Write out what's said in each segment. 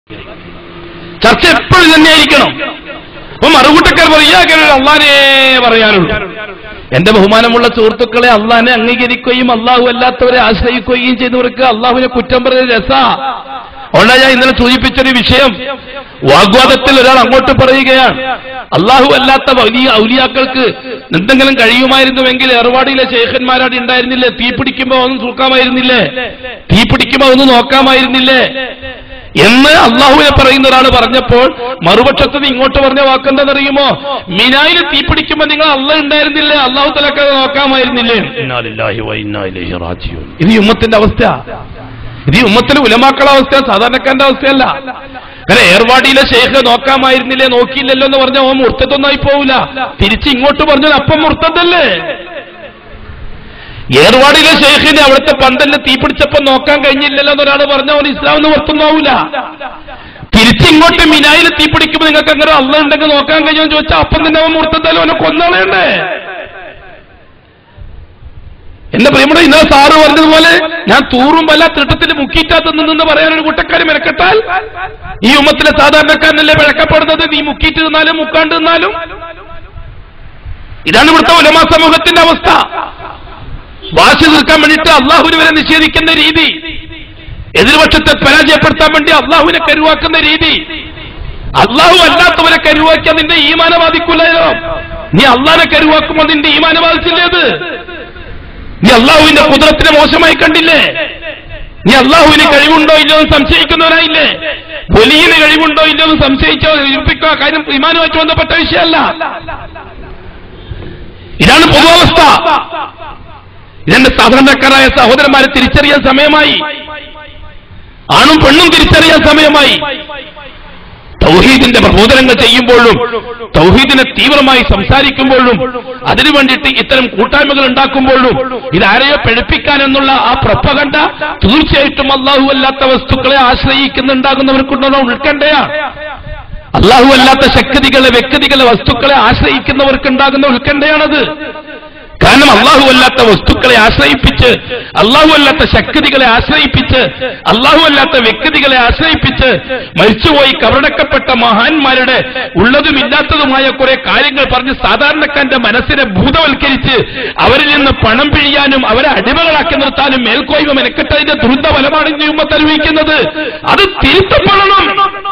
ചർച്ച എപ്പോഴും തന്നെയായിരിക്കണം അപ്പൊ മറുകൂട്ടക്കാർ പറയാ അള്ളാനെ പറയാനുള്ളൂ എന്റെ ബഹുമാനമുള്ള സുഹൃത്തുക്കളെ അള്ളാനെ അംഗീകരിക്കുകയും അള്ളാഹു അല്ലാത്തവരെ ആശ്രയിക്കുകയും ചെയ്യുന്നവർക്ക് അള്ളാഹുവിനെ കുറ്റം പറയുന്ന രസ അതുകൊണ്ടാണ് ഞാൻ ഇന്നലെ സൂചിപ്പിച്ചൊരു വിഷയം വാഗ്വാദത്തിൽ ഒരാൾ അങ്ങോട്ട് പറയുകയാണ് അള്ളാഹു അല്ലാത്ത വലിയ ഔലിയാക്കൾക്ക് എന്തെങ്കിലും കഴിയുമായിരുന്നുവെങ്കിൽ ഏർവാടിയിലെ ശേഖന്മാരാട് ഉണ്ടായിരുന്നില്ലേ തീ പിടിക്കുമ്പോ ഒന്ന് തൂക്കാമായിരുന്നില്ലേ തീ പിടിക്കുമ്പോ ഒന്ന് നോക്കാമായിരുന്നില്ലേ എന്ന് അള്ളാഹുവിനെ പറയുന്ന ഒരാൾ പറഞ്ഞപ്പോൾ മറുപക്ഷത്ത് നിന്ന് ഇങ്ങോട്ട് പറഞ്ഞ വാക്കെന്താണെന്നറിയുമോ മിനായിൽ തീ പിടിക്കുമ്പോ നിങ്ങൾ അള്ള ഉണ്ടായിരുന്നില്ലേ അള്ളാഹു തലക്ക് നോക്കാമായിരുന്നില്ലേ ഇന്നാ ലില്ലാഹി വ ഇന്നാ ഇലൈഹി റാജിഊൻ. ഇത് ഈ ഉമ്മത്തിന്റെ അവസ്ഥ ഇത് ഈ ഉമ്മത്തിലെ ഉലമാക്കളുടെ അവസ്ഥ സാധാരണക്കാരന്റെ അവസ്ഥയല്ല കാരണം ഏർവാടിയിലെ ശേഖ് നോക്കാമായിരുന്നില്ലേ നോക്കിയില്ലല്ലോ എന്ന് പറഞ്ഞ ഓ മുർത്തത്തൊന്നായി പോവില്ല തിരിച്ച് ഇങ്ങോട്ട് പറഞ്ഞത് അപ്പം മുർത്തതല്ലേ ഏർവാടിയിലെ ഷെയ്ഖിന് അവിടുത്തെ പന്തലിന് തീ പിടിച്ചപ്പോ നോക്കാൻ കഴിഞ്ഞില്ലല്ലോ എന്നൊരാൾ പറഞ്ഞ അവൻ ഇസ്ലാം എന്ന് പുറത്തൊന്നാവൂല തിരിച്ചിങ്ങോട്ട് മിനായിൽ തീ പിടിക്കുമ്പോൾ നിങ്ങൾക്ക് അങ്ങനെ അള്ള ഉണ്ടെങ്കിൽ നോക്കാൻ കഴിയുമെന്ന് ചോദിച്ചാൽ അപ്പം തന്നെ അവൻ മുർത്തത്താലും അവനെ കൊന്നളയണ്ടേ എന്റെ പ്രിയമുടെ ഇന്നലെ സാറ് പറഞ്ഞതുപോലെ ഞാൻ തൂറും വല്ല തിട്ടത്തിൽ മുക്കിയിട്ടാ നിന്ന് പറയാൻ ഒരു കൂട്ടക്കാര് മെനക്കെട്ടാൽ ഈ ഉമ്മത്തിലെ സാധാരണക്കാരനല്ലേ വിളക്കപ്പെടുന്നത് നീ മുക്കിയിട്ട് നിന്നാലും മുക്കാണ്ട് നിന്നാലും ഇതാണ് ഇവിടുത്തെ ഉലമാ സമൂഹത്തിന്റെ അവസ്ഥ വാശി തീർക്കാൻ വേണ്ടിയിട്ട് അള്ളാഹുവിന് വരെ നിഷേധിക്കുന്ന രീതി എതിർപക്ഷത്തെ പരാജയപ്പെടുത്താൻ വേണ്ടി അള്ളാഹുവിനെ കരുവാക്കുന്ന രീതി അള്ളാഹു അല്ലാത്തവരെ കരുവാക്കിയാൽ നിന്റെ ഈമാന ബാധിക്കില്ലയോ നീ അള്ളാഹിനെ കരുവാക്കുമ്പോൾ നിന്റെ ഈമാന ബാധിച്ചില്ലേത് നീ അള്ളാഹുവിന്റെ കുതിരത്തിനെ മോശമായി കണ്ടില്ലേ നീ അള്ളാഹുവിന് കഴിവുണ്ടോ ഇല്ലയോ എന്ന് സംശയിക്കുന്നവരായില്ലേ വലിയന് കഴിവുണ്ടോ ഇല്ലയോ എന്ന് സംശയിച്ചോ ഇരിപ്പിക്കോ ആ കാര്യം ഈമാനുമായിട്ട് ബന്ധപ്പെട്ട വിഷയമല്ല ഇതാണ് പൊതുവസ്ഥ ഇതെന്റെ സാധാരണക്കാരായ സഹോദരന്മാരെ തിരിച്ചറിയാൻ സമയമായി ആണും പെണ്ണും തിരിച്ചറിയാൻ സമയമായി തൗഹീദിന്റെ പ്രബോധനങ്ങൾ ചെയ്യുമ്പോഴും തൗഹീദിനെ തീവ്രമായി സംസാരിക്കുമ്പോഴും അതിനു വേണ്ടിയിട്ട് ഇത്തരം കൂട്ടായ്മകൾ ഉണ്ടാക്കുമ്പോഴും ഇതാരെയോ പഴിപ്പിക്കാൻ എന്നുള്ള ആ പ്രപ്പകണ്ട തീർച്ചയായിട്ടും അള്ളാഹു അല്ലാത്ത വസ്തുക്കളെ ആശ്രയിക്കുന്നുണ്ടാകുന്നവർക്കുണ്ടോ ഉൾക്കണ്ടയാണ് അള്ളാഹു അല്ലാത്ത ശക്തികളെ വ്യക്തികളെ വസ്തുക്കളെ ആശ്രയിക്കുന്നവർക്കുണ്ടാകുന്ന ഉത്കണ്ഠയാണത് കാരണം അള്ളാഹു അല്ലാത്ത വസ്തുക്കളെ ആശ്രയിപ്പിച്ച് അള്ളാഹു അല്ലാത്ത ശക്തികളെ ആശ്രയിപ്പിച്ച് അള്ളാഹു അല്ലാത്ത വ്യക്തികളെ ആശ്രയിപ്പിച്ച് മരിച്ചുപോയി കവറടക്കപ്പെട്ട മഹാന്മാരുടെ ഉള്ളതും ഇല്ലാത്തതുമായ കുറെ കാര്യങ്ങൾ പറഞ്ഞ് സാധാരണക്കാരന്റെ മനസ്സിനെ ഭൂതവൽക്കരിച്ച് അവരിൽ നിന്ന് പണം പിഴിയാനും അവരെ അടിമകളാക്കി നിർത്താനും മേൽക്കോയ്മ മെനക്കെട്ടതിന്റെ ദുരന്ത ഫലമാണ് ഇന്ന് ഉമ്മത്ത് അനുഭവിക്കുന്നത് അത് തിരുത്തപ്പെടണം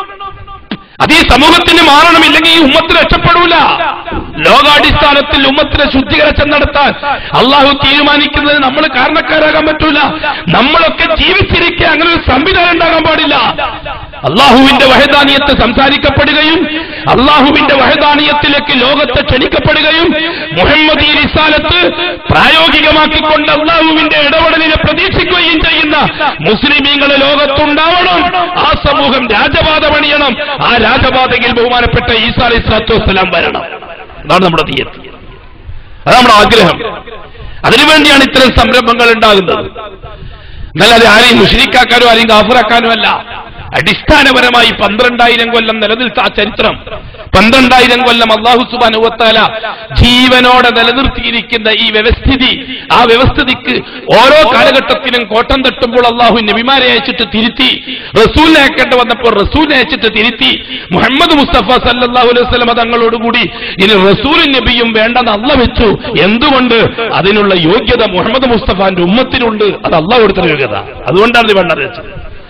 അത് ഈ സമൂഹത്തിന് മാറണമില്ലെങ്കിൽ ഈ ഉമ്മത്തിന് രക്ഷപ്പെടൂല ലോകാടിസ്ഥാനത്തിൽ ഉമ്മത്തിനെ ശുദ്ധീകരണം നടത്താൻ അള്ളാഹു തീരുമാനിക്കുന്നത് നമ്മൾ കാരണക്കാരാകാൻ പറ്റൂല നമ്മളൊക്കെ ജീവിച്ചിരിക്കെ അങ്ങനെ ഒരു സംവിധാനം ഉണ്ടാകാൻ പാടില്ല അള്ളാഹുവിന്റെ വഹദാനീയത്ത് സംസാരിക്കപ്പെടുകയും അള്ളാഹുവിന്റെ വഹദാനീയത്തിലേക്ക് ലോകത്തെ ക്ഷണിക്കപ്പെടുകയും മുഹമ്മദ് ഈ റിസാലത്ത് പ്രായോഗികമാക്കിക്കൊണ്ട് അള്ളാഹുവിന്റെ ഇടപെടലിനെ പ്രതീക്ഷിക്കുകയും ചെയ്യുന്ന മുസ്ലിമീങ്ങളെ ലോകത്തുണ്ടാവണം ആ സമൂഹം രാജപാത പണിയണം ആ രാജപാതയിൽ ബഹുമാനപ്പെട്ട ഈസാ അലൈഹി സ്വലാത്തു വസ്സലാം വരണം അതാണ് നമ്മുടെ തീയതി അതാണ് നമ്മുടെ ആഗ്രഹം അതിനുവേണ്ടിയാണ് ഇത്തരം സംരംഭങ്ങൾ ഉണ്ടാകുന്നത് എന്നല്ലാതെ ആരെയും മുഷരിക്കാക്കാനോ ആരെയും കാഫറാക്കാനോ അല്ല അടിസ്ഥാനപരമായി പന്ത്രണ്ടായിരം കൊല്ലം നിലനിൽത്ത ആ ചരിത്രം പന്ത്രണ്ടായിരം കൊല്ലം അള്ളാഹു സുബാനുവത്താല ജീവനോടെ നിലനിർത്തിയിരിക്കുന്ന ഈ വ്യവസ്ഥിതി ആ വ്യവസ്ഥിതിക്ക് ഓരോ കാലഘട്ടത്തിലും കോട്ടം തട്ടുമ്പോൾ അള്ളാഹു നബിമാരെ അയച്ചിട്ട് തിരുത്തി റസൂലിനെ അയക്കേണ്ടി വന്നപ്പോൾ റസൂലിനെ അയച്ചിട്ട് തിരുത്തി മുഹമ്മദ് മുസ്തഫ സല്ലാഹു അലൈഹി വസ്ലം തങ്ങളോടുകൂടി ഇനി റസൂലും നബിയും വേണ്ടെന്ന് അല്ല വെച്ചു എന്തുകൊണ്ട് അതിനുള്ള യോഗ്യത മുഹമ്മദ് മുസ്തഫാന്റെ ഉമ്മത്തിനുണ്ട് അത് അള്ളാഹ് കൊടുത്ത യോഗ്യത അതുകൊണ്ടാണ് ഇത് വേണ്ടത് വെച്ചത്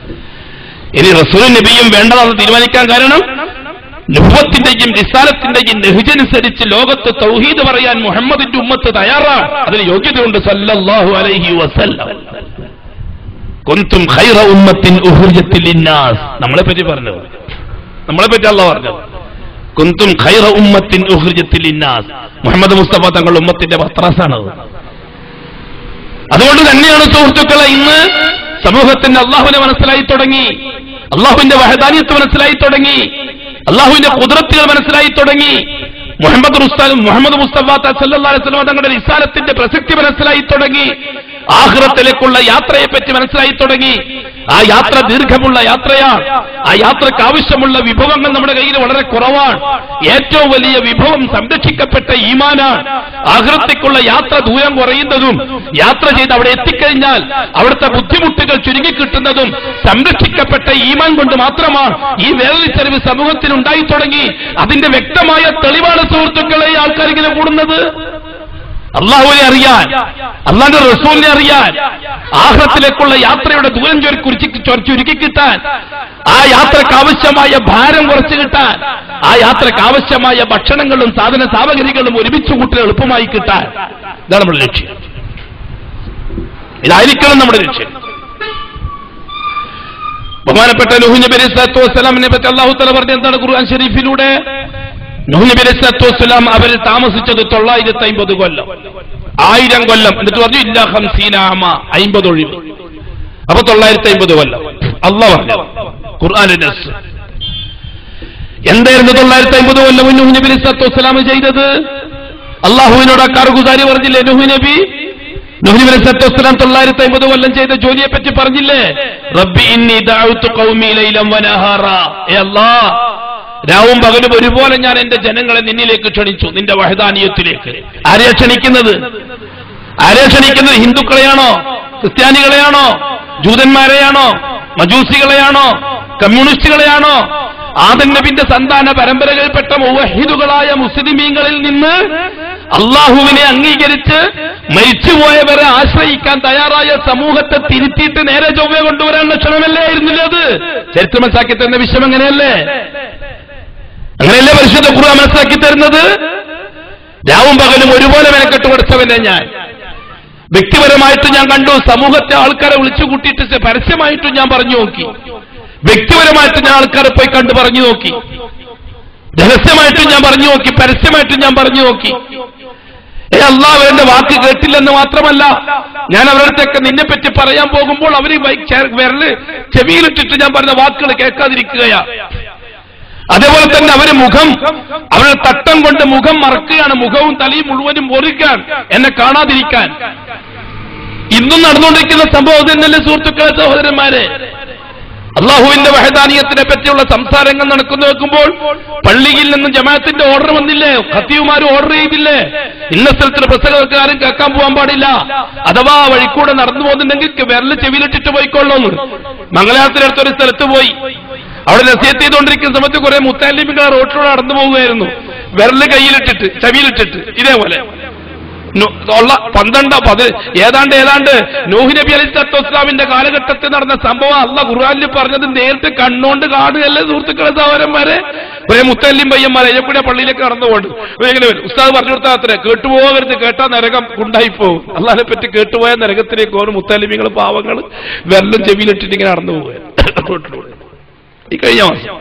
ഇനി റസൂൽ നബിയും വേണ്ടതെന്ന് തീരുമാനിക്കാൻ കാരണം നുഹത്തിന്റെയും റിസാലത്തിന്റെയും നെഹുജനുസരിച്ച് ലോകത്ത് തൗഹീദ് പറയാൻ മുഹമ്മദിന്റെ ഉമ്മത്ത് തയ്യാറാണ് അതിന് യോഗ്യതയുണ്ട് സല്ലല്ലാഹു അലൈഹി വസല്ലം കുന്തും ഖൈറ ഉമ്മത്തിൻ ഉഹുർജത്തിൽ ഇന്നാസ് നമ്മളെ പറ്റി പറഞ്ഞത് നമ്മളെ പറ്റി അല്ല പറഞ്ഞത് കുന്തും ഖൈറ ഉമ്മത്തിൻ ഉഹുർജത്തിൽ ഇന്നാസ് മുഹമ്മദ് മുസ്തഫ തങ്ങളുടെ ഉമ്മത്തിന്റെ പത്രാസാണത് അതുകൊണ്ട് തന്നെയാണ് സുഹൃത്തുക്കളെ ഇന്ന് സമൂഹത്തിന് അള്ളാഹുവിനെ മനസ്സിലായി തുടങ്ങി അള്ളാഹുവിന്റെ വഹദാനിയത്ത് മനസ്സിലായി തുടങ്ങി അള്ളാഹുവിന്റെ കുതിരത്തുകൾ മനസ്സിലായി തുടങ്ങി മുഹമ്മദ് റുസ്താലും മുഹമ്മദ് മുസ്തഫ സല്ലാസ്ലം തങ്ങളുടെ നിസ്സാലത്തിന്റെ പ്രസക്തി മനസ്സിലായി തുടങ്ങി ആഹ്റത്തിലേക്കുള്ള യാത്രയെപ്പറ്റി മനസ്സിലായി തുടങ്ങി ആ യാത്ര ദീർഘമുള്ള യാത്രയാണ് ആ യാത്രക്ക് ആവശ്യമുള്ള വിഭവങ്ങൾ നമ്മുടെ കയ്യിൽ വളരെ കുറവാണ് ഏറ്റവും വലിയ വിഭവം സംരക്ഷിക്കപ്പെട്ട ഈമാനാണ് ആഹൃത്തിക്കുള്ള യാത്ര ദൂരം കുറയുന്നതും യാത്ര ചെയ്ത് അവിടെ എത്തിക്കഴിഞ്ഞാൽ അവിടുത്തെ ബുദ്ധിമുട്ടുകൾ ചുരുങ്ങിക്കിട്ടുന്നതും സംരക്ഷിക്കപ്പെട്ട ഈമാൻ കൊണ്ട് മാത്രമാണ് ഈ വേദനിച്ചറിവ് സമൂഹത്തിൽ ഉണ്ടായി തുടങ്ങി അതിന്റെ വ്യക്തമായ തെളിവാണ് സുഹൃത്തുക്കളെ ഈ ആൾക്കാർ ഇങ്ങനെ കൂടുന്നത് അള്ളാഹുവിനെ അറിയാൻ അള്ളാന്റെ റസൂലിനെ അറിയാൻ ആഹ്റത്തിലേക്കുള്ള യാത്രയുടെ ദൂരം ചുരു- കുറിച്ച് ചൊ- ചുരുക്കി കിട്ടാൻ ആ യാത്രക്ക് ആവശ്യമായ ഭാരം കുറച്ചു കിട്ടാൻ ആ യാത്രക്ക് ആവശ്യമായ ഭക്ഷണങ്ങളും സാധന സാമഗ്രികളും ഒരുമിച്ച് കൂട്ടി എളുപ്പമായി കിട്ടാൻ ഇതാണ് നമ്മുടെ ലക്ഷ്യം ഇതായിരിക്കണം നമ്മുടെ ലക്ഷ്യം ബഹുമാനപ്പെട്ട നുഹു നബി അലൈഹി സ്വലാത്തു വസ്സലാമിനെ പറ്റി അള്ളാഹു തല പറഞ്ഞ എന്താണ് ഖുർആൻ ഷരീഫിലൂടെ നുഹു നബി അലൈഹി സ്വലാത്തു വസ്സലാം അവർ താമസിച്ചത് തൊള്ളായിരത്തി അമ്പത് കൊല്ലം ആയിരം കൊല്ലം എന്നിട്ട് പറഞ്ഞു ഇല്ല ഹംസീനാമ അമ്പത് ഒഴിവ് അപ്പൊ തൊള്ളായിരത്തി അമ്പത് കൊല്ലം അള്ളാഹ് പറഞ്ഞു ഖുർആാനിന്റെ നസ്സ്. എന്തായിരുന്നു തൊള്ളായിരത്തി അമ്പത് കൊല്ലം നുഹു നബി അലൈഹി സ്വലാത്തു വസ്സലാം ചെയ്തത് അള്ളാഹുവിനോട് ആ കാറുകുതാരി പറഞ്ഞില്ലേ നുഹു നബി നുഹ്നബി അലൈഹി സ്വലാത്തു വസ്സലാം തൊള്ളായിരത്തി അമ്പത് കൊല്ലം ചെയ്ത ജോലിയെ പറ്റി പറഞ്ഞില്ലേ റബ്ബി ഇന്നി ദഅഉതു ഖൗമി ലൈലം വനഹാറ ഏ അല്ലാ രാവും പകലും ഒരുപോലെ ഞാൻ എന്റെ ജനങ്ങളെ നിന്നിലേക്ക് ക്ഷണിച്ചു നിന്റെ വഹദാനീയത്തിലേക്ക് ആരെയാ ക്ഷണിക്കുന്നത് ആരെയാ ക്ഷണിക്കുന്നത് ഹിന്ദുക്കളെയാണോ ക്രിസ്ത്യാനികളെയാണോ ജൂതന്മാരെയാണോ മജൂസികളെയാണോ കമ്മ്യൂണിസ്റ്റുകളെയാണോ ആദൻ നബിന്റെ സന്താന പരമ്പരകൾപ്പെട്ട മുവഹിദുകളായ മുസ്ലിമീങ്ങളിൽ നിന്ന് അള്ളാഹുവിനെ അംഗീകരിച്ച് മരിച്ചുപോയവരെ ആശ്രയിക്കാൻ തയ്യാറായ സമൂഹത്തെ തിരുത്തിയിട്ട് നേരെ ചൊവ്വ കൊണ്ടുവരാനുള്ള ക്ഷണമല്ലേ ആയിരുന്നില്ല അത് ചരിത്രം മനസ്സിലാക്കി തരുന്ന വിഷയം അങ്ങനെയല്ലേ അങ്ങനെയല്ലേ പരിശുദ്ധ ഖുർആൻ മനസ്സിലാക്കി തരുന്നത് രാവും പകലും ഒരുപോലെ മെനക്കെട്ട് കൊടുത്തവനെ ഞാൻ വ്യക്തിപരമായിട്ട് ഞാൻ കണ്ടു സമൂഹത്തെ ആൾക്കാരെ വിളിച്ചു കൂട്ടിയിട്ട് പരസ്യമായിട്ടും ഞാൻ പറഞ്ഞു നോക്കി വ്യക്തിപരമായിട്ട് ഞാൻ ആൾക്കാരെ പോയി കണ്ടു പറഞ്ഞു നോക്കി രഹസ്യമായിട്ടും ഞാൻ പറഞ്ഞു നോക്കി പരസ്യമായിട്ടും ഞാൻ പറഞ്ഞു നോക്കി ഏ അള്ളാഹ് അവരുടെ വാക്ക് കേട്ടില്ലെന്ന് മാത്രമല്ല ഞാൻ അവരുടെ അടുത്തൊക്കെ നിന്നെ പറ്റി പറയാൻ പോകുമ്പോൾ അവര് വൈ- ചെ- വിരല് ചെവിയിലിട്ടിട്ട് ഞാൻ പറഞ്ഞ വാക്കുകൾ കേൾക്കാതിരിക്കുകയാ അതേപോലെ തന്നെ അവര് മുഖം അവരുടെ തട്ടം കൊണ്ട് മുഖം മറക്കുകയാണ് മുഖവും തലയും മുഴുവനും ഒരുക്കാൻ എന്നെ കാണാതിരിക്കാൻ ഇന്നും നടന്നുകൊണ്ടിരിക്കുന്ന സംഭവം തന്നെയല്ലേ സുഹൃത്തുക്കളെ സഹോദരന്മാരെ അള്ളാഹുവിന്റെ വഹദാനീയത്തിനെ പറ്റിയുള്ള സംസാരങ്ങൾ നടക്കുന്നു വെക്കുമ്പോൾ പള്ളിയിൽ നിന്ന് ജമാഅത്തിന്റെ ഓർഡർ വന്നില്ലേ ഖത്തീവുമാരും ഓർഡർ ചെയ്തില്ലേ ഇന്ന സ്ഥലത്തിന് പ്രസംഗക്കാരും കേൾക്കാൻ പോകാൻ പാടില്ല അഥവാ ആ വഴിക്കൂടെ നടന്നു പോകുന്നുണ്ടെങ്കിൽ വിരല് ചെവിയിലിട്ടിട്ട് പോയിക്കൊള്ളുന്നു മംഗലാപുരത്തൊരു സ്ഥലത്ത് പോയി അവിടെ നസീഹത്ത് ചെയ്തുകൊണ്ടിരിക്കുന്ന സമയത്ത് കുറെ മുത്താലിമികൾ റോട്ടിലൂടെ നടന്നു പോവുകയായിരുന്നു വിരല് കയ്യിലിട്ടിട്ട് ചെവിയിലിട്ടിട്ട് ഇതേപോലെ നു- ഉള്ള പന്ത്രണ്ടോ പത് ഏതാണ്ട് ഏതാണ്ട് നൂഹ് നബി അലി തത്വസ്ലാമിന്റെ കാലഘട്ടത്തിൽ നടന്ന സംഭവം അല്ല ഖുർആാനിൽ പറഞ്ഞത് നേരിട്ട് കണ്ണുകൊണ്ട് കാണുകയല്ലേ സുഹൃത്തുക്കളെ സഹോദരന്മാരെ ഒരേ മുത്തല്ലിം പയ്യന്മാരെ എപ്പോഴാ പള്ളിയിലേക്ക് കടന്നു പോകണ്ട് ഇങ്ങനെ വരും ഉസ്താദ് പറഞ്ഞു കൊടുത്താൽ അത്ര കേട്ടുപോകരുത് കേട്ടാ നരകം ഉണ്ടായി പോകും അള്ളാഹിനെ പറ്റി കേട്ടുപോയ നരകത്തിലേക്ക് ഓരോ മുത്തല്ലിമികൾ പാവങ്ങൾ വെള്ളം ചെവിയിലിട്ടിട്ട് ഇങ്ങനെ നടന്നു പോവുക റോട്ടിലൂടെ ഈ കഴിഞ്ഞ മാസം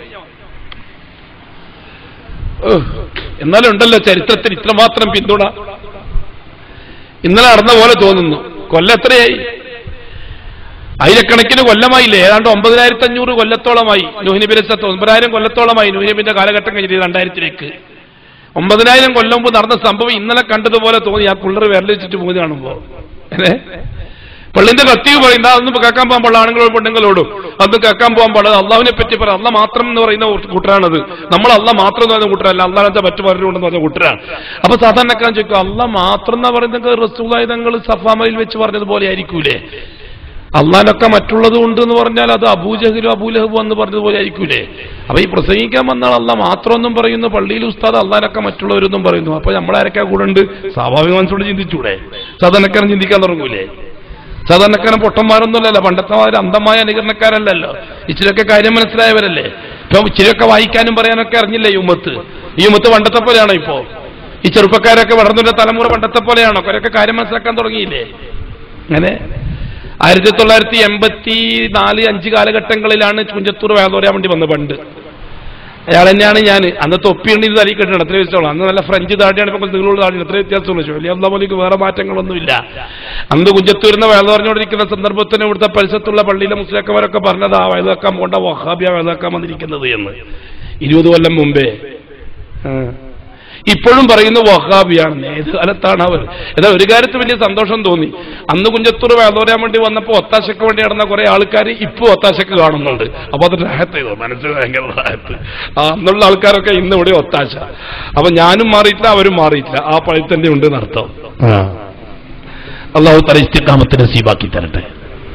ഓ, എന്നാലും ഉണ്ടല്ലോ ചരിത്രത്തിന് ഇത്രമാത്രം പിന്തുണ ഇന്നലെ നടന്ന പോലെ തോന്നുന്നു കൊല്ലം എത്രയായി ആയിരക്കണക്കിന് കൊല്ലമായില്ലേ ഏതാണ്ട് ഒമ്പതിനായിരത്തി അഞ്ഞൂറ് കൊല്ലത്തോളമായി നൂഹിനബിരസത്ത് ഒമ്പതിനായിരം കൊല്ലത്തോളമായി നൂഹിനബിന്റെ കാലഘട്ടം കഴിഞ്ഞിട്ട് രണ്ടായിരത്തിലേക്ക് ഒമ്പതിനായിരം കൊല്ലം മുമ്പ് നടന്ന സംഭവം ഇന്നലെ കണ്ടതുപോലെ തോന്നി ആ പിള്ളേർ വിരൽ വെച്ചിട്ട് പോകുന്ന കാണുമ്പോ അല്ലേ പള്ളിന്റെ കത്തീവ് പറയുന്നത് അതൊന്നും കേൾക്കാൻ പോകാൻ പാടില്ല ആണുങ്ങളോടും പെണ്ണുങ്ങളോടും അതൊന്നും കേൾക്കാൻ പോകാൻ പാടില്ല അള്ളാഹുവിനെ പറ്റി പറ അള്ള മാത്രം എന്ന് പറയുന്ന കൂട്ടരാണത് നമ്മൾ അള്ള മാത്രം എന്ന് പറയുന്ന കൂട്ടരല്ല അള്ളാഹത്തെ മറ്റു പലരുണ്ടെന്ന് പറഞ്ഞ കൂട്ടരാണ് അപ്പൊ സാധാരണക്കാരൻ ചോദിക്കും അള്ള മാത്രം എന്ന് പറയുന്നത് റസൂലായി തങ്ങൾ സഫാമയിൽ വെച്ച് പറഞ്ഞതുപോലെ ആയിരിക്കൂലേ അള്ളാനൊക്കെ മറ്റുള്ളത് ഉണ്ട് എന്ന് പറഞ്ഞാൽ അത് അബൂജഹലും അബൂലഹബും എന്ന് പറഞ്ഞതുപോലെ ആയിരിക്കൂലേ അപ്പൊ ഈ പ്രസംഗിക്കാൻ വന്നാൽ അല്ല മാത്രമൊന്നും പറയുന്നു പള്ളിയിൽ ഉസ്താദ് അള്ളാനൊക്കെ മറ്റുള്ളവരൊന്നും പറയുന്നു അപ്പൊ നമ്മളാരൊക്കെ കൂടെ ഉണ്ട് സ്വാഭാവിക മനസ്സോട് ചിന്തിച്ചൂടെ സാധാരണക്കാരൻ ചിന്തിക്കാൻ തുടങ്ങൂലേ സാധാരണക്കാരൻ പൊട്ടന്മാരൊന്നുമല്ലല്ലോ പണ്ടത്തെ മാതിരി അന്ധമായ അനുകരണക്കാരല്ലല്ലോ ഇച്ചിരിയൊക്കെ കാര്യം മനസ്സിലായവരല്ലേ ഇപ്പൊ ഇച്ചിരിയൊക്കെ വായിക്കാനും പറയാനൊക്കെ അറിഞ്ഞില്ലേ ഈ ഉമ്മത്ത് ഈ ഉമ്മത്ത് പണ്ടത്തെ പോലെയാണോ ഇപ്പോ ഈ ചെറുപ്പക്കാരൊക്കെ വളർന്നൊരു തലമുറ പണ്ടത്തെ പോലെയാണോ കുറെയൊക്കെ കാര്യം മനസ്സിലാക്കാൻ തുടങ്ങിയില്ലേ അങ്ങനെ ആയിരത്തി തൊള്ളായിരത്തി എൺപത്തി നാല് അഞ്ച് കാലഘട്ടങ്ങളിലാണ് കുഞ്ചത്തൂർ വേദോരാൻ വേണ്ടി വന്നത് പണ്ട് അയാൾ തന്നെയാണ് ഞാൻ അന്ന് തൊപ്പിയുണ്ട് ഇത് തലയിൽ കെട്ടണം എത്ര വ്യത്യാസമുള്ളൂ അന്ന് നല്ല ഫ്രഞ്ച് താടിയാണ് ഇപ്പൊ നിങ്ങളുള്ള താടി എത്ര വ്യത്യാസമുള്ളൂ വലിയ അള്ളാമലിക്ക് വേറെ മാറ്റങ്ങളൊന്നുമില്ല അന്ന് കുഞ്ചത്തൂരിന്ന് വേദ പറഞ്ഞുകൊണ്ടിരിക്കുന്ന സന്ദർഭത്തിന് ഇവിടുത്തെ പരിസരത്തുള്ള പള്ളിയിലെ മുസ്ലിക്കന്മാരൊക്കെ പറഞ്ഞത് ആ വേദാക്കാൻ പോണ്ട വഹാബിയ വേദാക്കാൻ വന്നിരിക്കുന്നത് എന്ന് ഇരുപത് കൊല്ലം മുമ്പേ ആ. ഇപ്പോഴും പറയുന്ന വഹാബിയാണ് ഏത് കാലത്താണ് അവർ എന്നാൽ ഒരു കാര്യത്തിൽ വലിയ സന്തോഷം തോന്നി അന്ന് കുഞ്ചത്തൂർ വേദോരാൻ വേണ്ടി വന്നപ്പോൾ ഒത്താശക്ക് വേണ്ടി നടന്ന കുറെ ആൾക്കാർ ഇപ്പോൾ ഒത്താശക്ക് കാണുന്നുണ്ട് അപ്പൊ അത് റാഹത്ത് ചെയ്തു മനസ്സിൽ ഭയങ്കര റാഹത്ത് ആ അന്നുള്ള ആൾക്കാരൊക്കെ ഇന്ന് ഇവിടെ ഒത്താശ അപ്പൊ ഞാനും മാറിയിട്ടില്ല അവരും മാറിയിട്ടില്ല ആ പഴി തന്നെ ഉണ്ട് എന്നർത്ഥം അള്ളാഹു തല ഇസ്തിക്കാമത്തിന് സീബാക്കി തരട്ടെ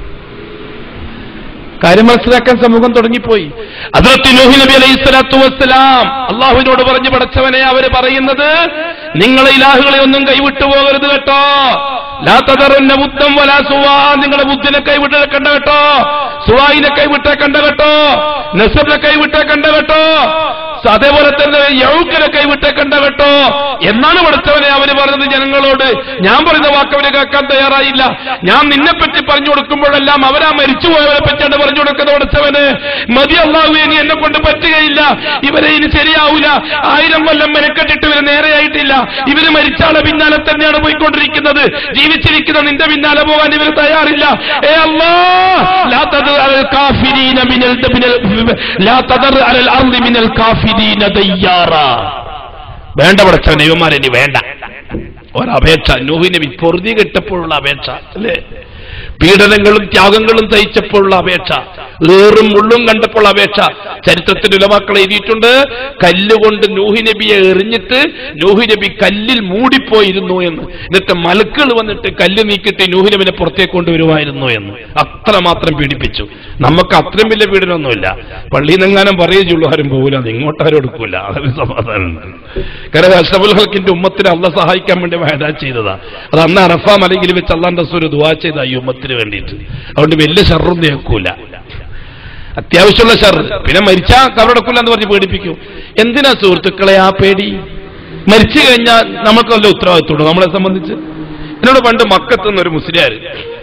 കാര്യം മനസ്സിലാക്കാൻ സമൂഹം തുടങ്ങിപ്പോയി അതിർത്തി നൂഹി നബി അലൈഹി സ്വലാത്തു വസ്സലാം അള്ളാഹുവിനോട് പറഞ്ഞു പടച്ചവനെ അവര് പറയുന്നത് നിങ്ങളെ ഇലാഹുകളെ ഒന്നും കൈവിട്ടു പോകരുത് കേട്ടോ ലാത്തതറുന്ന ബുദ്ധം വലാ സുവാ നിങ്ങളുടെ ബുദ്ധിനെ കൈവിട്ടേക്കണ്ട കേട്ടോ സുവായിനെ കൈവിട്ടേക്കണ്ട കേട്ടോ നസബിനെ കൈവിട്ടേക്കണ്ട കേട്ടോ അതേപോലെ തന്നെ യൗക്കനെ കൈവിട്ടേക്കണ്ട കേട്ടോ എന്നാണ് പഠിച്ചവനെ അവര് പറഞ്ഞത് ജനങ്ങളോട് ഞാൻ പറയുന്ന വാക്ക് അവര് കേൾക്കാൻ തയ്യാറായില്ല ഞാൻ നിന്നെ പറ്റി പറഞ്ഞു കൊടുക്കുമ്പോഴെല്ലാം അവരാ മരിച്ചുപോയവരെ പറ്റിയാണ് പറഞ്ഞു കൊടുക്കുന്നത് പഠിച്ചവന് മതി അള്ളാഹുവെ ഇനി എന്നെ കൊണ്ട് പറ്റുകയില്ല ഇവരെ ഇനി ശരിയാവൂല ആയിരം കൊല്ലം മെനക്കെട്ടിട്ട് ഇവര് നേരെയായിട്ടില്ല ഇവര് മരിച്ചാളെ പിന്നാലെ തന്നെയാണ് പോയിക്കൊണ്ടിരിക്കുന്നത് ജീവിച്ചിരിക്കുന്ന നിന്റെ പിന്നാലെ പോകാൻ ഇവർ തയ്യാറില്ല ഏ അല്ലാ ലാ തദർ അലൽ കാഫിരീന മിനൽ മിനൽ ലാ തദർ അലൽ അർളി മിനൽ കാഫിരീന ദയ്യാറ വേണ്ട പടച്ചവൻ ദൈവന്മാരെ ഇനി വേണ്ട ഒരപേക്ഷ നൂഹിനെ പൊറുതി കെട്ടപ്പോഴുള്ള അപേക്ഷ അല്ലേ പീഡനങ്ങളും ത്യാഗങ്ങളും തയ്ച്ചപ്പോഴുള്ള അപേക്ഷ ഏറും മുള്ളും കണ്ടപ്പോൾ അപേക്ഷ ചരിത്രത്തിൽ ഉലവാക്കൾ എഴുതിയിട്ടുണ്ട് കല്ലുകൊണ്ട് നൂഹി നബിയെ എറിഞ്ഞിട്ട് നൂഹി നബി കല്ലിൽ മൂടിപ്പോയിരുന്നു എന്ന് എന്നിട്ട് മലക്കുകൾ വന്നിട്ട് കല്ല് നീക്കിയിട്ട് നൂഹി നബിനെ പുറത്തേക്ക് കൊണ്ടുവരുമായിരുന്നു എന്ന് അത്രമാത്രം പീഡിപ്പിച്ചു നമുക്ക് അത്രയും വലിയ പീഡനമൊന്നുമില്ല പള്ളിയിൽ നിന്നെങ്ങാനും പറയുള്ളൂ ആരും പോകില്ല അത് ഇങ്ങോട്ടാരും എടുക്കൂല അതൊരു സമാധാനമുണ്ട് കാരണം അഷ്റഫുൽ ഹൽക്കിന്റെ ഉമ്മത്തിനെ അള്ള സഹായിക്കാൻ വേണ്ടി വയതാ ചെയ്തതാ അത് അന്ന് അറഫ മലയിൽ വെച്ച് അള്ളാൻ റസൂൽ ദുവാ ചെയ്ത ഈ ഉമ്മത്തിന് വേണ്ടിയിട്ട് അതുകൊണ്ട് വലിയ ഷർറും നേക്കൂല അത്യാവശ്യമുള്ള ഷർ പിന്നെ മരിച്ചാ കവറടക്കൂല എന്ന് പറഞ്ഞ് പേടിപ്പിക്കും എന്തിനാ സുഹൃത്തുക്കളെ ആ പേടി മരിച്ചു കഴിഞ്ഞാൽ നമുക്ക് നല്ല ഉത്തരവാദിത്തമുണ്ട് നമ്മളെ സംബന്ധിച്ച് എന്നോട് പണ്ട് മക്കത്തുനിന്ന് ഒരു മുസ്ലിയാര്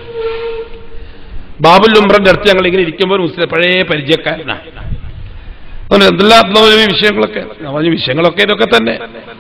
ബാബുൽ ഉംറന്റെ അടുത്ത് ഞങ്ങൾ ഇങ്ങനെ ഇരിക്കുമ്പോൾ ഒരു മുസ്ലിം പഴയ പരിചയക്കാരനാണ് അതുകൊണ്ട് എന്തെല്ലാം ഈ വിഷയങ്ങളൊക്കെ ഞാൻ പറഞ്ഞ വിഷയങ്ങളൊക്കെ ഇതൊക്കെ തന്നെ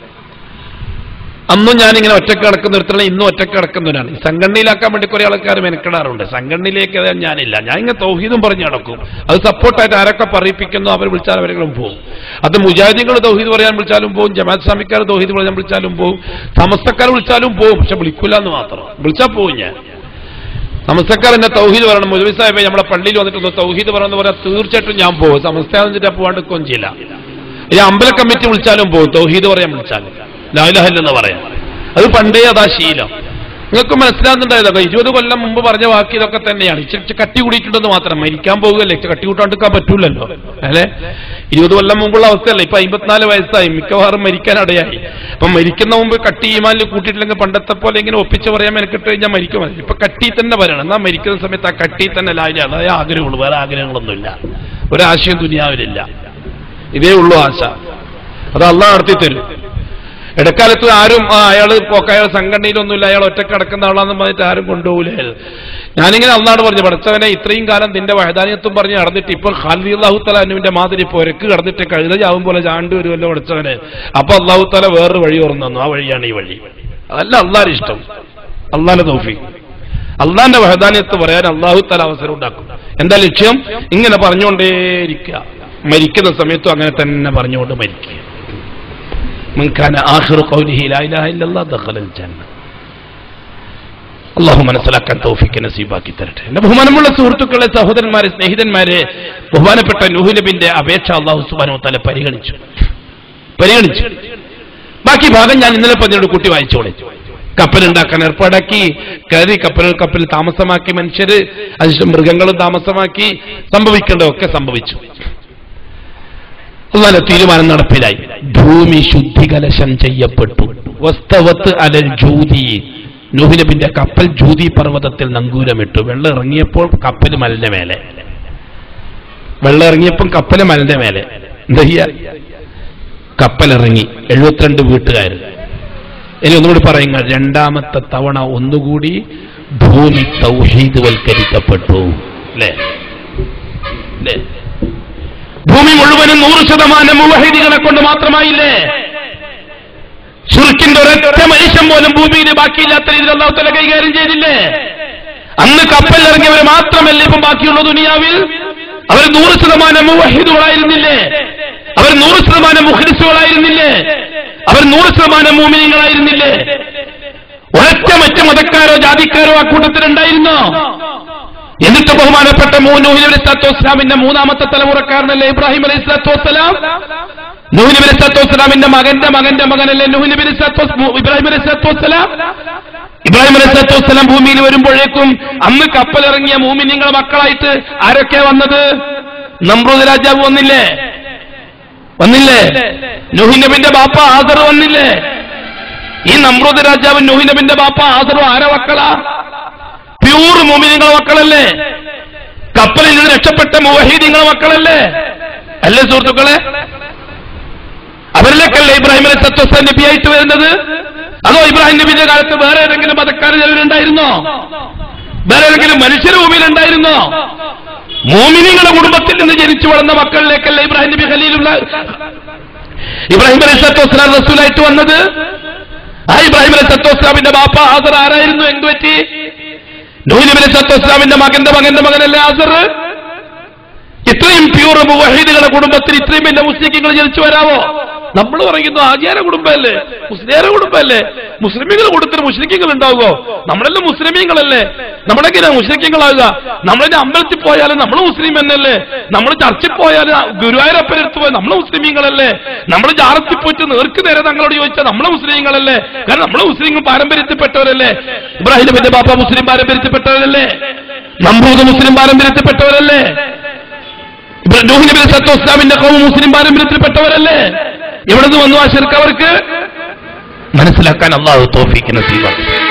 അന്നും ഞാനിങ്ങനെ ഒറ്റക്ക് കിടക്കുന്നിടത്തുള്ള ഇന്നും ഒറ്റക്ക് കിടക്കുന്നവരാണ് ഈ സംഘടനയിലാക്കാൻ വേണ്ടി കുറെ ആൾക്കാർ മെനക്കെടാറുണ്ട് സംഘടനയിലേക്ക് അത് ഞാനില്ല ഞാൻ ഇങ്ങനെ തൗഹീദും പറഞ്ഞു നടക്കും അത് സപ്പോർട്ടായിട്ട് ആരൊക്കെ പറയിപ്പിക്കുന്നു അവർ വിളിച്ചാൽ അവരെങ്കിലും പോകും അത് മുജാഹിദികൾ തൗഹീദ് പറയാൻ വിളിച്ചാലും പോകും ജമാഅത്ത് സ്വാമിക്കാർ തൗഹീദ് പറയാൻ വിളിച്ചാലും പോകും സമസ്തക്കാർ വിളിച്ചാലും പോകും പക്ഷെ വിളിക്കൂല എന്ന് മാത്രം വിളിച്ചാൽ പോകും ഞാൻ സമസ്തക്കാർ എന്നെ തൗഹീദ് പറയണം മുജബി സാഹിബ് നമ്മുടെ പള്ളിയിൽ വന്നിട്ട് തൗഹീദ് പറയണമെന്ന് പറയാൻ തീർച്ചയായിട്ടും ഞാൻ പോകും സമസ്ത വന്നിട്ട് പോകാണ്ടിരിക്കുകയും ചെയ്യില്ല ഈ അമ്പല കമ്മിറ്റി വിളിച്ചാലും പോകും തൗഹീദ് പറയാൻ വിളിച്ചാലും ലാലഹല്ലെന്ന് പറയാം അത് പണ്ടേ അതാ ശീലം നിങ്ങൾക്ക് മനസ്സിലാകുന്നുണ്ടായതൊക്കെ ഇരുപത് കൊല്ലം മുമ്പ് പറഞ്ഞ വാക്ക് ഇതൊക്കെ തന്നെയാണ് ഇച്ചിരി കട്ടി കൂടിയിട്ടുണ്ടെന്ന് മാത്രം മരിക്കാൻ പോകുകയല്ലേ ഇച്ചിരി കട്ടി കൂട്ടാണ്ടിരിക്കാൻ പറ്റൂലല്ലോ അല്ലെ ഇരുപത് കൊല്ലം മുമ്പുള്ള അവസ്ഥയല്ല ഇപ്പൊ അമ്പത്തിനാല് വയസ്സായി മിക്കവാറും മരിക്കാൻ ഇടയായി അപ്പൊ മരിക്കുന്ന മുമ്പ് കട്ടി ഈമാനിൽ കൂട്ടിയിട്ടില്ലെങ്കിൽ പണ്ടത്തെ പോലെ ഇങ്ങനെ ഒപ്പിച്ച് പറയാൻ മെനക്കെട്ട് കഴിഞ്ഞാൽ മരിക്കും ഇപ്പൊ കട്ടി തന്നെ പറയണം എന്നാ മരിക്കുന്ന സമയത്ത് ആ കട്ടി തന്നെ ലായ അതായത് ആഗ്രഹമുള്ളൂ വേറെ ആഗ്രഹങ്ങളൊന്നുമില്ല ഒരാശയം ദുനിയാവിലില്ല ഇതേ ഉള്ളൂ ആശ അത് അള്ളാഹ് നടത്തി തരും ഇടക്കാലത്ത് ആരും ആ അയാള് പോക്ക അയാൾ സംഘടനയിലൊന്നുമില്ല അയാൾ ഒറ്റക്ക് കിടക്കുന്ന ആളാന്ന് പറഞ്ഞിട്ട് ആരും കൊണ്ടുപോകില്ലായിരുന്നു ഞാനിങ്ങനെ അന്നാണ് പറഞ്ഞു പഠിച്ചവനെ ഇത്രയും കാലം നിന്റെ വഹദാനിയത്വം പറഞ്ഞ് നടന്നിട്ട് ഇപ്പോൾ ഖാലിദി അള്ളാഹു തല അനുവിന്റെ മാതിരി പൊരക്ക് കടന്നിട്ട് കഴുത ചാവും പോലെ ചാണ്ട് വരുമല്ലോ പഠിച്ചവനെ അപ്പൊ അള്ളാഹു തല വേറൊരു വഴി തുറന്നു തന്നു ആ വഴിയാണ് ഈ വഴി അതല്ല അള്ളാഹ് ഇഷ്ടം അള്ളാന്റെ തോഫി അള്ളാന്റെ വഹദാനിയത്ത് പറയാൻ അള്ളാഹു തല അവസരം ഉണ്ടാക്കും എന്താ ലക്ഷ്യം ഇങ്ങനെ പറഞ്ഞുകൊണ്ടേയിരിക്കുക മരിക്കുന്ന സമയത്തും അങ്ങനെ തന്നെ പറഞ്ഞുകൊണ്ട് മരിക്കുക من كان آخر قوله لا إله إلا الله دخل الجنة അള്ളാഹു മനസ്സിലാക്കാൻ തൗഫിക്ക് നസീബാക്കി തരട്ടെ എന്റെ ബഹുമാനമുള്ള സുഹൃത്തുക്കളെ സഹോദരന്മാരെ സ്നേഹിതന്മാരെ ബഹുമാനപ്പെട്ട നൂഹുലബിന്റെ അപേക്ഷ അള്ളാഹു സുബാനോ തല പരിഗണിച്ചു പരിഗണിച്ചു ബാക്കി ഭാഗം ഞാൻ ഇന്നലെ പറഞ്ഞോട് കൂട്ടി വായിച്ചോളെ കപ്പലുണ്ടാക്കാൻ ഏർപ്പാടാക്കി കയറി കപ്പൽ കപ്പൽ താമസമാക്കി മനുഷ്യര് അതിന് മൃഗങ്ങളും താമസമാക്കി സംഭവിക്കേണ്ടതൊക്കെ സംഭവിച്ചു അള്ളാന്റെ തീരുമാനം നടപ്പിലായി ഭൂമി ശുദ്ധികലശം ചെയ്യപ്പെട്ടു വസ്തവത്ത് അലൽ ജൂതി നൂഹിനബിന്റെ കപ്പൽ ജൂതി പർവ്വതത്തിൽ നങ്കൂരമിട്ടു വെള്ളം ഇറങ്ങിയപ്പോൾ കപ്പൽ മലിന്റെ മേലെ വെള്ളം ഇറങ്ങിയപ്പോൾ കപ്പൽ മലിന്റെ മേലെ എന്താ ചെയ്യാ കപ്പലിറങ്ങി എഴുപത്തിരണ്ട് വീട്ടുകാർ ഇനി ഒന്നുകൂടി പറയുക രണ്ടാമത്തെ തവണ ഒന്നുകൂടി ഭൂമി തൗഹീദ് വൽക്കരിക്കപ്പെട്ടു അല്ലേ അല്ലേ ഭൂമി മുഴുവനും നൂറ് ശതമാനം മുവഹിദികളെ കൊണ്ട് മാത്രമായില്ലേ ഷുർക്കിന്റെ ഒരൊറ്റ മനുഷ്യൻ പോലും ഭൂമിയിൽ ബാക്കിയില്ലാത്ത രീതിയിൽ അള്ളാഹുത്തല കൈകാര്യം ചെയ്തില്ലേ അന്ന് കപ്പലിറങ്ങിയവർ മാത്രമല്ല ഇപ്പം ബാക്കിയുള്ള ദുനിയാവിൽ അവർ നൂറ് ശതമാനം മുവഹിദുകളായിരുന്നില്ലേ അവർ നൂറ് ശതമാനം മുഖ്ലിസുകളായിരുന്നില്ലേ അവർ നൂറ് ശതമാനം മൂമിനിങ്ങളായിരുന്നില്ലേ ഒരൊറ്റ മറ്റ് മതക്കാരോ ജാതിക്കാരോ ആ കൂട്ടത്തിലുണ്ടായിരുന്നോ എന്നിട്ട് ബഹുമാനപ്പെട്ട നൂഹി അലൈഹി സ്വലാത്തു വസ്സലാമിന്റെ മൂന്നാമത്തെ തലമുറക്കാരനല്ലേ ഇബ്രാഹിം അലൈഹി സ്വലാത്തു വസ്സലാം നൂഹി നബി അലൈഹി സ്വലാത്തു വസ്സലാമിന്റെ മകന്റെ മകന്റെ മകനല്ലേ നൂഹി നബി അലൈഹി സ്വലാത്തു വസ്സ- ഇബ്രാഹിം അലൈഹി സ്വലാത്തു വസ്സലാം ഇബ്രാഹിം അലൈഹി സ്വലാത്തു വസ്സലാം ഭൂമിയിൽ വരുമ്പോഴേക്കും അന്ന് കപ്പലിറങ്ങിയ മൂമിനിങ്ങളെ മക്കളായിട്ട് ആരൊക്കെ വന്നത് നമ്രൂദ് രാജാവ് വന്നില്ലേ വന്നില്ലേ നൂഹി നബിന്റെ ബാപ്പ ആദർ വന്നില്ലേ ഈ നമ്രൂദ് രാജാവ് നൂഹി നബിന്റെ ബാപ്പ ആദറും ആരെ മക്കളാ പ്യൂർ മോമിനിങ്ങളെ മക്കളല്ലേ കപ്പലിൽ നിന്ന് രക്ഷപ്പെട്ട മുവഹീദിങ്ങളെ മക്കളല്ലേ അല്ലേ സുഹൃത്തുക്കളെ അവരിലേക്കല്ലേ ഇബ്രാഹിം അലൈഹി സത്വസ്ലാം നബിയായിട്ട് വരുന്നത് അതോ ഇബ്രാഹിം നബിന്റെ കാലത്ത് വേറെ ഏതെങ്കിലും മതക്കാർ ചിലരുണ്ടായിരുന്നോ വേറെ ഏതെങ്കിലും മനുഷ്യർ ഭൂമിയിലുണ്ടായിരുന്നോ മോമിനിങ്ങളുടെ കുടുംബത്തിൽ നിന്ന് ജനിച്ചു വളർന്ന മക്കളിലേക്കല്ലേ ഇബ്രാഹിം നബി ഖലീലുള്ള ഇബ്രാഹിം അലൈഹി സത്വസ്ലാം റസൂലായിട്ട് വന്നത് ആ ഇബ്രാഹിം അലൈഹി സത്വസ്ലാമിന്റെ ബാപ്പ ആസർ ആരായിരുന്നു എന്ത് പറ്റി നൂഹ് നബി അലൈഹി സത്വസ്ലാമിന്റെ മകന്റെ മകന്റെ മകനല്ലേ ആസർ ഇത്രയും പ്യൂർ മുവഹീദുകളുടെ കുടുംബത്തിൽ ഇത്രയും വലിയ മുസ്ലിങ്ങൾ ജനിച്ചു വരാവോ നമ്മൾ പറയുന്നു ആചാര കുടുംബമല്ലേ മുസ്ലിയാര കുടുംബമല്ലേ മുസ്ലിമീങ്ങളുടെ കൂട്ടത്തിൽ മുസ്ലിങ്ങൾ ഉണ്ടാവുമോ നമ്മളെല്ലാം മുസ്ലിമീങ്ങളല്ലേ നമ്മളെങ്ങനെയാ മുസ്ലിങ്ങളാകുക നമ്മളെ അമ്പലത്തിൽ പോയാലും നമ്മൾ മുസ്ലിം എന്നല്ലേ നമ്മൾ ചർച്ചിൽ പോയാലും ഗുരുവായൂരപ്പനടുത്ത് പോയാൽ നമ്മൾ മുസ്ലിമീങ്ങളല്ലേ നമ്മൾ ജാറത്തിൽ പോയിട്ട് നേർക്ക് നേരെ തങ്ങളോട് ചോദിച്ചാൽ നമ്മൾ മുസ്ലിങ്ങളല്ലേ കാരണം നമ്മൾ മുസ്ലിങ്ങൾ പാരമ്പര്യത്തിൽപ്പെട്ടവരല്ലേ ഇബ്രാഹിം നബിന്റെ ബാപ്പ മുസ്ലിം പാരമ്പര്യത്തിൽപ്പെട്ടവരല്ലേ നമ്പൂത് മുസ്ലിം പാരമ്പര്യത്തിൽപ്പെട്ടവരല്ലേ ഇബ്രാഹിം നൂഹ് നബി സത്തു ഇസ്ലാമിന്റെ കൗമ മുസ്ലിം പാരമ്പര്യത്തിൽപ്പെട്ടവരല്ലേ എവിടെ നിന്ന് വന്നു ആ ശിർക്ക് അവർക്ക് മനസ്സിലാക്കാൻ അള്ളാഹു തോഫിക്ക് നസീബാണ്